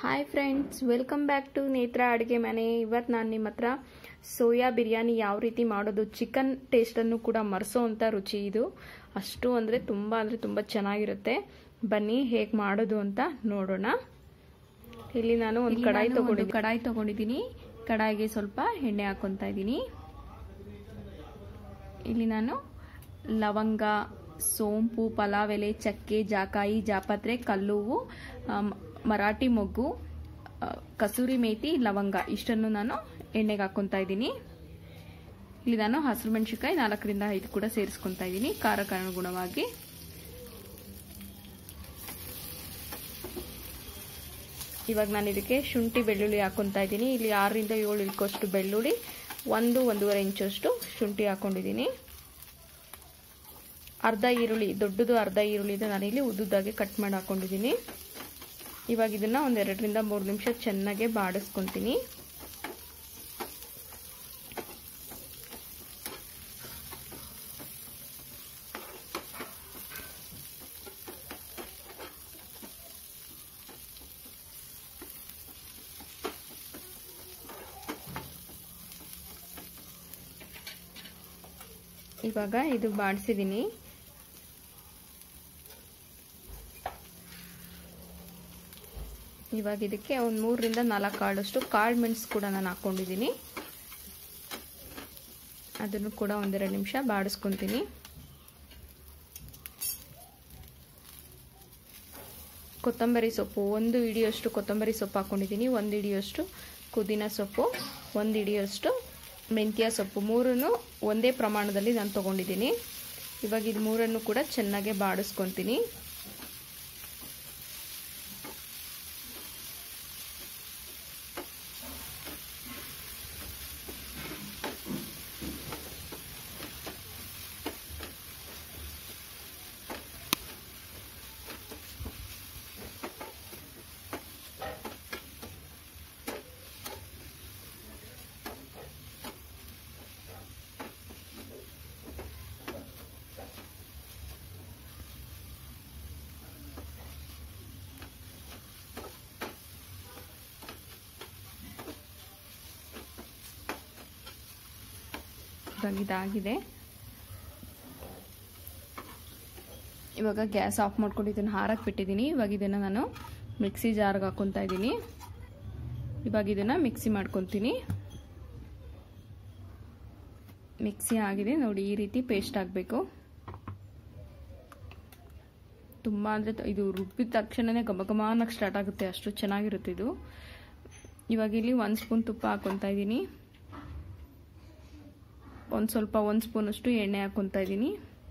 hi friends welcome back to Netra ಅಡುಗೆ ಮನೆ ಇವತ್ತು ನಾನು ನಿಮ್ಮ ಹತ್ರ ಸೋಯಾ ಬಿರಿಯಾನಿ ಯಾವ ರೀತಿ ಮಾಡೋದು ಚಿಕನ್ ಟೇಸ್ಟನ್ನು ಕೂಡ ಮರೆಸೋ ಅಂಥ ರುಚಿ ಇದು ಅಷ್ಟು ಅಂದರೆ ತುಂಬ ಅಂದರೆ ತುಂಬ ಚೆನ್ನಾಗಿರುತ್ತೆ ಬನ್ನಿ ಹೇಗೆ ಮಾಡೋದು ಅಂತ ನೋಡೋಣ ಇಲ್ಲಿ ನಾನು ಒಂದು ಕಡಾಯಿ ತಗೊಂಡು ಕಡಾಯಿ ತಗೊಂಡಿದ್ದೀನಿ ಕಡಾಯಿಗೆ ಸ್ವಲ್ಪ ಎಣ್ಣೆ ಹಾಕೊತಾ ಇದ್ದೀನಿ ಇಲ್ಲಿ ನಾನು ಲವಂಗ ಸೋಂಪು ಪಲಾವ್ ಎಲೆ ಚಕ್ಕೆ ಜಾಕಾಯಿ ಜಾಪತ್ರೆ ಕಲ್ಲುವು ಮರಾಠಿ ಮೊಗ್ಗು ಕಸೂರಿ ಮೇಥಿ ಲವಂಗ ಇಷ್ಟನ್ನು ನಾನು ಎಣ್ಣೆಗೆ ಹಾಕ್ಕೊತಾ ಇದ್ದೀನಿ ಇಲ್ಲಿ ನಾನು ಹಸಿರು ಮೆಣಸಿನ್ಕಾಯಿ ನಾಲ್ಕರಿಂದ ಐದು ಕೂಡ ಸೇರಿಸ್ಕೊತಾ ಇದ್ದೀನಿ ಖಾರಕ್ಕೆ ಅನುಗುಣವಾಗಿ ಇವಾಗ ನಾನು ಇದಕ್ಕೆ ಶುಂಠಿ ಬೆಳ್ಳುಳ್ಳಿ ಹಾಕ್ಕೊತಾ ಇದ್ದೀನಿ ಇಲ್ಲಿ ಆರರಿಂದ ಏಳು ಇಳ್ಕೋಷ್ಟು ಬೆಳ್ಳುಳ್ಳಿ ಒಂದು ಒಂದೂವರೆ ಇಂಚಷ್ಟು ಶುಂಠಿ ಹಾಕ್ಕೊಂಡಿದ್ದೀನಿ ಅರ್ಧ ಈರುಳ್ಳಿ ದೊಡ್ಡದು ಅರ್ಧ ಈರುಳ್ಳಿದ ನಾನಿಲ್ಲಿ ಉದ್ದುದಾಗಿ ಕಟ್ ಮಾಡಿ ಹಾಕೊಂಡಿದ್ದೀನಿ ಇವಾಗ ಇದನ್ನ ಒಂದೆರಡರಿಂದ ಮೂರು ನಿಮಿಷ ಚೆನ್ನಾಗಿ ಬಾಡಿಸ್ಕೊತೀನಿ ಇವಾಗ ಇದು ಬಾಡಿಸಿದ್ದೀನಿ ಇವಾಗ ಇದಕ್ಕೆ ಒಂದು ಮೂರರಿಂದ ನಾಲ್ಕು ಕಾಳಷ್ಟು ಕಾಳು ಮೆಣಸು ಕೂಡ ನಾನು ಹಾಕ್ಕೊಂಡಿದ್ದೀನಿ ಅದನ್ನು ಕೂಡ ಒಂದೆರಡು ನಿಮಿಷ ಬಾಡಿಸ್ಕೊತೀನಿ ಕೊತ್ತಂಬರಿ ಸೊಪ್ಪು ಒಂದು ಇಡಿಯಷ್ಟು ಕೊತ್ತಂಬರಿ ಸೊಪ್ಪು ಹಾಕ್ಕೊಂಡಿದ್ದೀನಿ ಒಂದು ಇಡಿಯಷ್ಟು ಪುದೀನ ಸೊಪ್ಪು ಒಂದು ಇಡಿಯಷ್ಟು ಮೆಂತ್ಯ ಸೊಪ್ಪು ಮೂರನ್ನು ಒಂದೇ ಪ್ರಮಾಣದಲ್ಲಿ ನಾನು ತೊಗೊಂಡಿದ್ದೀನಿ ಇವಾಗ ಇದು ಮೂರನ್ನು ಕೂಡ ಚೆನ್ನಾಗಿ ಬಾಡಿಸ್ಕೊತೀನಿ ಇವಾಗ ಇದಾಗಿದೆ ಇವಾಗ ಗ್ಯಾಸ್ ಆಫ್ ಮಾಡ್ಕೊಂಡು ಇದನ್ನು ಹಾರಕ್ಕೆ ಬಿಟ್ಟಿದ್ದೀನಿ ಇವಾಗ ಇದನ್ನು ನಾನು ಮಿಕ್ಸಿ ಜಾರ್ಗೆ ಹಾಕ್ಕೊತಾ ಇದ್ದೀನಿ ಇವಾಗ ಇದನ್ನು ಮಿಕ್ಸಿ ಮಾಡ್ಕೊತೀನಿ ಮಿಕ್ಸಿ ಆಗಿದೆ ನೋಡಿ ಈ ರೀತಿ ಪೇಸ್ಟ್ ಆಗಬೇಕು ತುಂಬ ಅಂದರೆ ಇದು ರುಬ್ಬಿದ ತಕ್ಷಣವೇ ಗಮ ಗಮಾನಕ್ಕೆ ಸ್ಟಾರ್ಟ್ ಆಗುತ್ತೆ ಅಷ್ಟು ಚೆನ್ನಾಗಿರುತ್ತೆ ಇದು ಇವಾಗ ಇಲ್ಲಿ ಒಂದು ಸ್ಪೂನ್ ತುಪ್ಪ ಹಾಕ್ಕೊತಾ ಇದ್ದೀನಿ ಒಂದು ಸ್ವಲ್ಪ ಒಂದು ಸ್ಪೂನಷ್ಟು ಎಣ್ಣೆ ಹಾಕ್ಕೊತಾ ಇದ್ದೀನಿ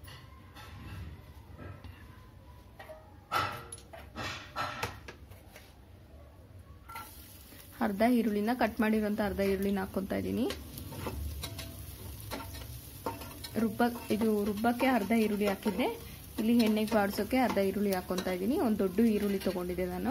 ಅರ್ಧ ಈರುಳ್ಳಿನ ಕಟ್ ಮಾಡಿರೋಂಥ ಅರ್ಧ ಈರುಳ್ಳಿನ ಹಾಕ್ಕೊತಾ ಇದ್ದೀನಿ ರುಬ್ಬ ಇದು ರುಬ್ಬಕ್ಕೆ ಅರ್ಧ ಈರುಳ್ಳಿ ಹಾಕಿದ್ದೆ ಇಲ್ಲಿ ಎಣ್ಣೆಗೆ ಬಾಡಿಸೋಕೆ ಅರ್ಧ ಈರುಳ್ಳಿ ಹಾಕ್ಕೊತಾ ಇದ್ದೀನಿ ಒಂದು ದೊಡ್ಡ ಈರುಳ್ಳಿ ತೊಗೊಂಡಿದ್ದೆ ನಾನು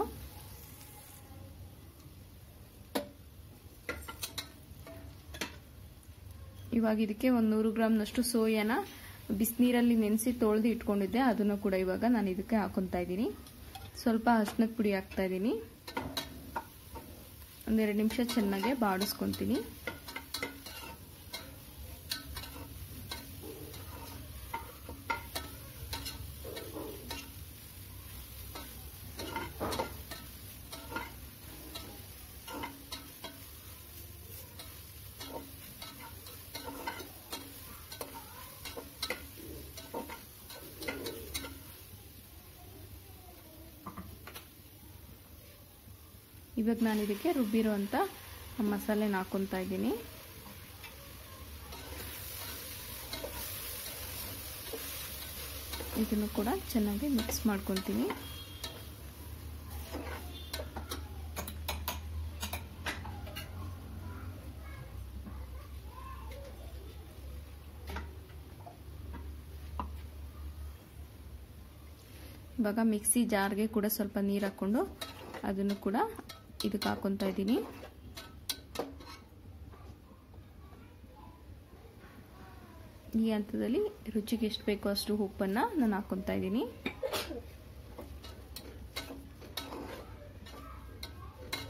ಇವಾಗ ಇದಕ್ಕೆ ಒಂದು ನೂರು ಗ್ರಾಮ್ನಷ್ಟು ಸೋಯಾನ ಬಿಸಿನೀರಲ್ಲಿ ನೆನೆಸಿ ತೊಳೆದು ಇಟ್ಕೊಂಡಿದ್ದೆ ಅದನ್ನು ಕೂಡ ಇವಾಗ ನಾನು ಇದಕ್ಕೆ ಹಾಕೊತಾ ಇದ್ದೀನಿ ಸ್ವಲ್ಪ ಹಸ್ನದ ಪುಡಿ ಹಾಕ್ತಾ ಇದ್ದೀನಿ ಒಂದೆರಡು ನಿಮಿಷ ಚೆನ್ನಾಗೆ ಬಾಡಿಸ್ಕೊತೀನಿ ಇವಾಗ ನಾನು ಇದಕ್ಕೆ ರುಬ್ಬಿರುವಂಥ ಮಸಾಲೆನ ಹಾಕ್ಕೊತಾ ಇದ್ದೀನಿ ಇದನ್ನು ಕೂಡ ಚೆನ್ನಾಗಿ ಮಿಕ್ಸ್ ಮಾಡ್ಕೊತೀನಿ ಇವಾಗ ಮಿಕ್ಸಿ ಜಾರ್ಗೆ ಕೂಡ ಸ್ವಲ್ಪ ನೀರು ಹಾಕ್ಕೊಂಡು ಅದನ್ನು ಕೂಡ ಇದಕ್ಕೆ ಹಾಕೊತಾ ಇದ್ದೀನಿ ಈ ಹಂತದಲ್ಲಿ ರುಚಿಗೆ ಎಷ್ಟು ಬೇಕೋ ಅಷ್ಟು ಉಪ್ಪನ್ನು ನಾನು ಹಾಕ್ಕೊತಾ ಇದ್ದೀನಿ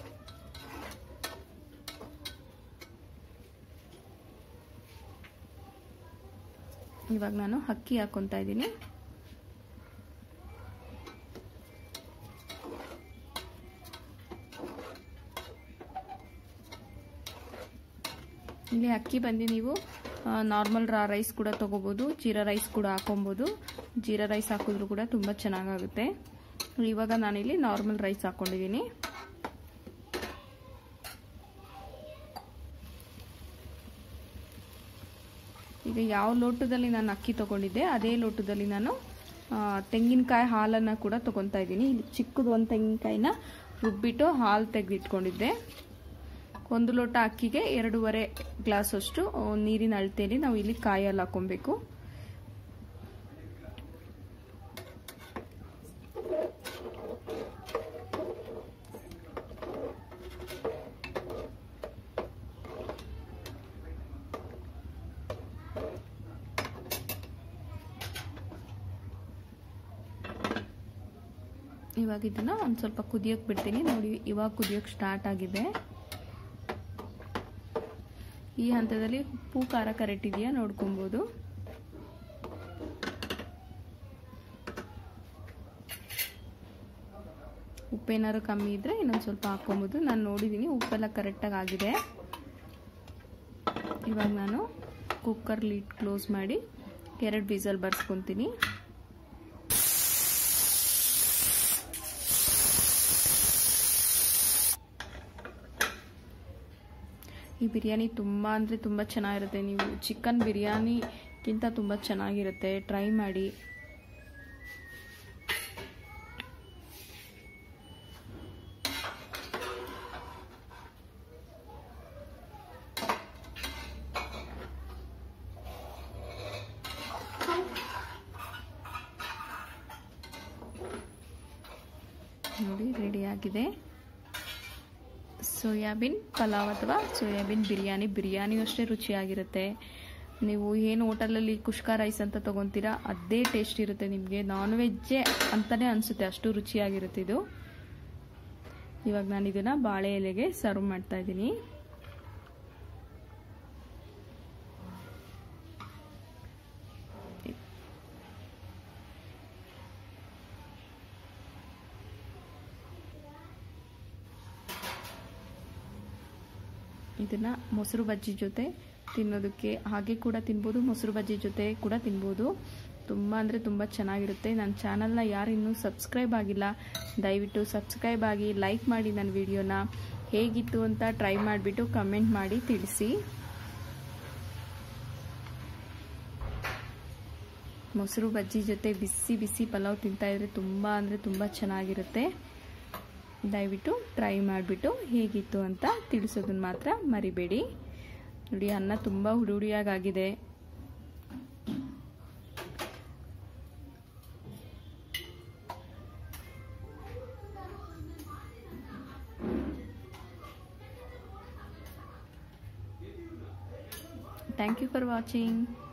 ಇವಾಗ ನಾನು ಅಕ್ಕಿ ಹಾಕ್ಕೊತಾ ಇದ್ದೀನಿ ಇಲ್ಲಿ ಅಕ್ಕಿ ಬಂದು ನೀವು ನಾರ್ಮಲ್ ರಾ ರೈಸ್ ಕೂಡ ತೊಗೋಬೋದು ಜೀರಾ ರೈಸ್ ಕೂಡ ಹಾಕೊಬೋದು ಜೀರಾ ರೈಸ್ ಹಾಕಿದ್ರು ಕೂಡ ತುಂಬ ಚೆನ್ನಾಗಾಗುತ್ತೆ ಇವಾಗ ನಾನಿಲ್ಲಿ ನಾರ್ಮಲ್ ರೈಸ್ ಹಾಕ್ಕೊಂಡಿದ್ದೀನಿ ಈಗ ಯಾವ ಲೋಟದಲ್ಲಿ ನಾನು ಅಕ್ಕಿ ತೊಗೊಂಡಿದ್ದೆ ಅದೇ ಲೋಟದಲ್ಲಿ ನಾನು ತೆಂಗಿನಕಾಯಿ ಹಾಲನ್ನು ಕೂಡ ತೊಗೊತಾ ಇದ್ದೀನಿ ಇಲ್ಲಿ ಚಿಕ್ಕದು ಒಂದು ತೆಂಗಿನಕಾಯಿನ ರುಬ್ಬಿಟ್ಟು ಹಾಲು ತೆಗೆದಿಟ್ಕೊಂಡಿದ್ದೆ ಒಂದು ಲೋಟ ಅಕ್ಕಿಗೆ ಎರಡೂವರೆ ಗ್ಲಾಸ್ ಅಷ್ಟು ನೀರಿನ ಅಳತೆಯಲ್ಲಿ ನಾವು ಇಲ್ಲಿ ಕಾಯಲ್ಲಿ ಹಾಕೊಬೇಕು ಇವಾಗ ಇದನ್ನ ಒಂದು ಸ್ವಲ್ಪ ಕುದಿಯೋಕೆ ಬಿಡ್ತೀನಿ ನೋಡಿ ಇವಾಗ ಕುದಿಯೋಕೆ ಸ್ಟಾರ್ಟ್ ಆಗಿದೆ ಈ ಹಂತದಲ್ಲಿ ಉಪ್ಪು ಖಾರ ಕರೆಕ್ಟ್ ಇದೆಯಾ ನೋಡ್ಕೊಬೋದು ಉಪ್ಪೇನಾದ್ರು ಕಮ್ಮಿ ಇದ್ರೆ ಇನ್ನೊಂದು ಸ್ವಲ್ಪ ಹಾಕ್ಕೊಬೋದು ನಾನು ನೋಡಿದ್ದೀನಿ ಉಪ್ಪೆಲ್ಲ ಕರೆಕ್ಟಾಗಿ ಆಗಿದೆ ಇವಾಗ ನಾನು ಕುಕ್ಕರ್ ಲೀಡ್ ಕ್ಲೋಸ್ ಮಾಡಿ ಎರಡು ಬೀಸಲ್ ಬರ್ಸ್ಕೊತೀನಿ ಈ ಬಿರಿಯಾನಿ ತುಂಬ ಅಂದರೆ ತುಂಬ ಚೆನ್ನಾಗಿರುತ್ತೆ ನೀವು ಚಿಕನ್ ಬಿರಿಯಾನಿಗಿಂತ ತುಂಬ ಚೆನ್ನಾಗಿರುತ್ತೆ ಟ್ರೈ ಮಾಡಿ ನೋಡಿ ರೆಡಿಯಾಗಿದೆ ಸೋಯಾಬೀನ್ ಪಲಾವ್ ಅಥವಾ ಸೋಯಾಬೀನ್ ಬಿರಿಯಾನಿ ಬಿರಿಯಾನಿ ಅಷ್ಟೇ ರುಚಿಯಾಗಿರುತ್ತೆ ನೀವು ಏನು ಹೋಟೆಲಲ್ಲಿ ಕುಷ್ಕ ರೈಸ್ ಅಂತ ತೊಗೊತೀರಾ ಅದೇ ಟೇಸ್ಟ್ ಇರುತ್ತೆ ನಿಮಗೆ ನಾನ್ ವೆಜ್ಜೇ ಅಂತಲೇ ಅನಿಸುತ್ತೆ ಅಷ್ಟು ರುಚಿಯಾಗಿರುತ್ತೆ ಇದು ಇವಾಗ ನಾನು ಇದನ್ನು ಬಾಳೆ ಎಲೆಗೆ ಸರ್ವ್ ಮಾಡ್ತಾ ಇದ್ದೀನಿ ಇದನ್ನು ಮೊಸರು ಬಜ್ಜಿ ಜೊತೆ ತಿನ್ನೋದಕ್ಕೆ ಹಾಗೆ ಕೂಡ ತಿನ್ಬೋದು ಮೊಸರು ಬಜ್ಜಿ ಜೊತೆ ಕೂಡ ತಿನ್ಬೋದು ತುಂಬ ಅಂದರೆ ತುಂಬ ಚೆನ್ನಾಗಿರುತ್ತೆ ನನ್ನ ಚಾನಲ್ನ ಯಾರು ಇನ್ನೂ ಸಬ್ಸ್ಕ್ರೈಬ್ ಆಗಿಲ್ಲ ದಯವಿಟ್ಟು ಸಬ್ಸ್ಕ್ರೈಬ್ ಆಗಿ ಲೈಕ್ ಮಾಡಿ ನನ್ನ ವಿಡಿಯೋನ ಹೇಗಿತ್ತು ಅಂತ ಟ್ರೈ ಮಾಡಿಬಿಟ್ಟು ಕಮೆಂಟ್ ಮಾಡಿ ತಿಳಿಸಿ ಮೊಸರು ಬಜ್ಜಿ ಜೊತೆ ಬಿಸಿ ಬಿಸಿ ಪಲಾವ್ ತಿಂತಾಯಿದ್ರೆ ತುಂಬ ಅಂದರೆ ತುಂಬ ಚೆನ್ನಾಗಿರುತ್ತೆ ದಯವಿಟ್ಟು ಟ್ರೈ ಮಾಡಿಬಿಟ್ಟು ಹೇಗಿತ್ತು ಅಂತ ತಿಳಿಸೋದನ್ನ ಮಾತ್ರ ಮರಿಬೇಡಿ ನೋಡಿ ಅನ್ನ ತುಂಬ ಹುಡುಡಿಯಾಗಿದೆ ಥ್ಯಾಂಕ್ ಯು ಫಾರ್ ವಾಚಿಂಗ್